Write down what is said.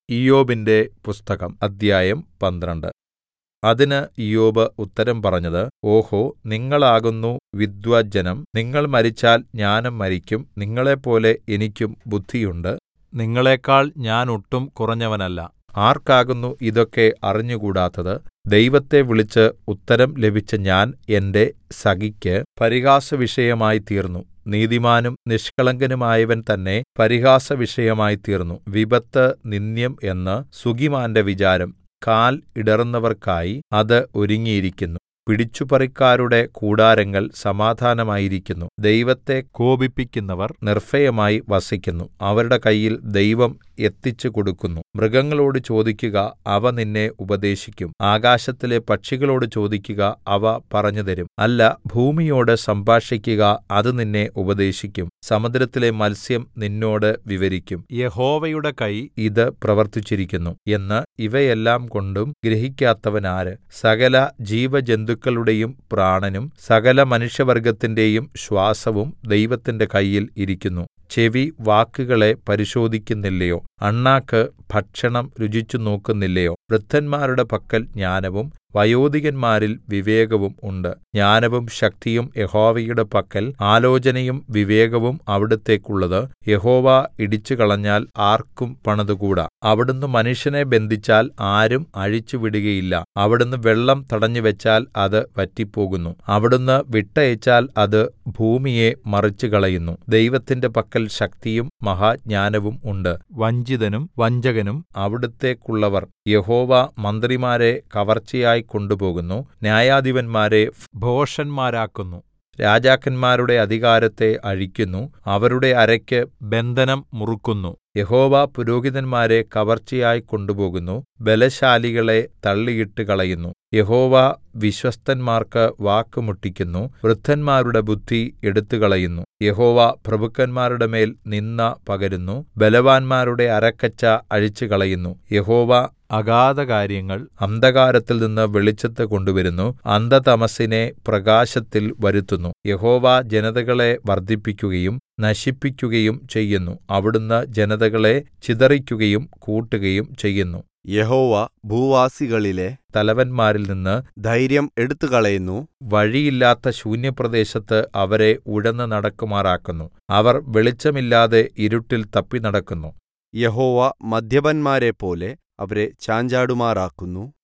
ഇയ്യോബിന്റെ പുസ്തകം അദ്ധ്യായം പന്ത്രണ്ട് അതിന് ഇയ്യോബ് ഉത്തരം പറഞ്ഞത് ഓഹോ നിങ്ങളാകുന്നു വിദ്വജ്ജനം നിങ്ങൾ മരിച്ചാൽ ഞാനും മരിക്കും നിങ്ങളെപ്പോലെ എനിക്കും ബുദ്ധിയുണ്ട് നിങ്ങളെക്കാൾ ഞാൻ ഒട്ടും കുറഞ്ഞവനല്ല ആർക്കാകുന്നു ഇതൊക്കെ അറിഞ്ഞുകൂടാത്തത് ദൈവത്തെ വിളിച്ച് ഉത്തരം ലഭിച്ച ഞാൻ എന്റെ സഖിക്ക് പരിഹാസവിഷയമായിത്തീർന്നു നീതിമാനും നിഷ്കളങ്കനുമായവൻ തന്നെ പരിഹാസവിഷയമായിത്തീർന്നു വിപത്ത് നിന്ദ്യം എന്ന് സുഖിമാന്റെ വിചാരം കാൽ ഇടറുന്നവർക്കായി അത് ഒരുങ്ങിയിരിക്കുന്നു പിടിച്ചുപറിക്കാരുടെ കൂടാരങ്ങൾ സമാധാനമായിരിക്കുന്നു ദൈവത്തെ കോപിപ്പിക്കുന്നവർ നിർഭയമായി വസിക്കുന്നു അവരുടെ കയ്യിൽ ദൈവം എത്തിച്ചു കൊടുക്കുന്നു മൃഗങ്ങളോട് ചോദിക്കുക അവ നിന്നെ ഉപദേശിക്കും ആകാശത്തിലെ പക്ഷികളോട് ചോദിക്കുക അവ പറഞ്ഞുതരും അല്ല ഭൂമിയോട് സംഭാഷിക്കുക അത് നിന്നെ ഉപദേശിക്കും സമുദ്രത്തിലെ മത്സ്യം നിന്നോട് വിവരിക്കും യഹോവയുടെ കൈ ഇത് പ്രവർത്തിച്ചിരിക്കുന്നു എന്ന് ഇവയെല്ലാം കൊണ്ടും ഗ്രഹിക്കാത്തവനാര് സകല ജീവജന്തുക്കളുടെയും പ്രാണനും സകല മനുഷ്യവർഗ്ഗത്തിന്റെയും ശ്വാസവും ദൈവത്തിന്റെ കയ്യിൽ ഇരിക്കുന്നു ചെവി വാക്കുകളെ പരിശോധിക്കുന്നില്ലയോ അണ്ണാക്ക് ഭക്ഷണം രുചിച്ചു നോക്കുന്നില്ലയോ വൃദ്ധന്മാരുടെ പക്കൽ ജ്ഞാനവും വയോധികന്മാരിൽ വിവേകവും ഉണ്ട് ജ്ഞാനവും ശക്തിയും യഹോവയുടെ പക്കൽ ആലോചനയും വിവേകവും അവിടുത്തേക്കുള്ളത് യഹോവ ഇടിച്ചുകളഞ്ഞാൽ ആർക്കും പണിതുകൂടാ അവിടുന്ന് മനുഷ്യനെ ബന്ധിച്ചാൽ ആരും അഴിച്ചുവിടുകയില്ല അവിടുന്ന് വെള്ളം തടഞ്ഞുവെച്ചാൽ അത് വറ്റിപ്പോകുന്നു അവിടുന്ന് വിട്ടയച്ചാൽ അത് ഭൂമിയെ മറിച്ചുകളയുന്നു ദൈവത്തിന്റെ പക്കൽ ശക്തിയും മഹാജ്ഞാനവും ഉണ്ട് വഞ്ചിതനും വഞ്ചകനും അവിടുത്തേക്കുള്ളവർ യഹോവ മന്ത്രിമാരെ കവർച്ചയായി കൊണ്ടുപോകുന്നു ന്യായാധിപന്മാരെ ഭോഷന്മാരാക്കുന്നു രാജാക്കന്മാരുടെ അധികാരത്തെ അഴിക്കുന്നു അവരുടെ അരയ്ക്ക് ബന്ധനം മുറുക്കുന്നു യഹോവ പുരോഹിതന്മാരെ കവർച്ചയായി കൊണ്ടുപോകുന്നു ബലശാലികളെ തള്ളിയിട്ട് കളയുന്നു യഹോവ വിശ്വസ്തന്മാർക്ക് വാക്ക് മുട്ടിക്കുന്നു വൃദ്ധന്മാരുടെ ബുദ്ധി എടുത്തുകളയുന്നു യഹോവ പ്രഭുക്കന്മാരുടെ മേൽ നിന്ദ പകരുന്നു ബലവാന്മാരുടെ അരക്കച്ച അഴിച്ചുകളയുന്നു യഹോവ അഗാധകാര്യങ്ങൾ അന്ധകാരത്തിൽ നിന്ന് വെളിച്ചത്ത് കൊണ്ടുവരുന്നു അന്ധതമസ്സിനെ പ്രകാശത്തിൽ വരുത്തുന്നു യഹോവ ജനതകളെ വർദ്ധിപ്പിക്കുകയും നശിപ്പിക്കുകയും ചെയ്യുന്നു അവിടുന്ന് ജനതകളെ ചിതറിക്കുകയും കൂട്ടുകയും ചെയ്യുന്നു യഹോവ ഭൂവാസികളിലെ തലവന്മാരിൽ നിന്ന് ധൈര്യം എടുത്തുകളയുന്നു വഴിയില്ലാത്ത ശൂന്യപ്രദേശത്ത് അവരെ ഉഴന്ന് നടക്കുമാറാക്കുന്നു അവർ വെളിച്ചമില്ലാതെ ഇരുട്ടിൽ തപ്പി നടക്കുന്നു യഹോവ മദ്യപന്മാരെപ്പോലെ അവരെ ചാഞ്ചാടുമാറാക്കുന്നു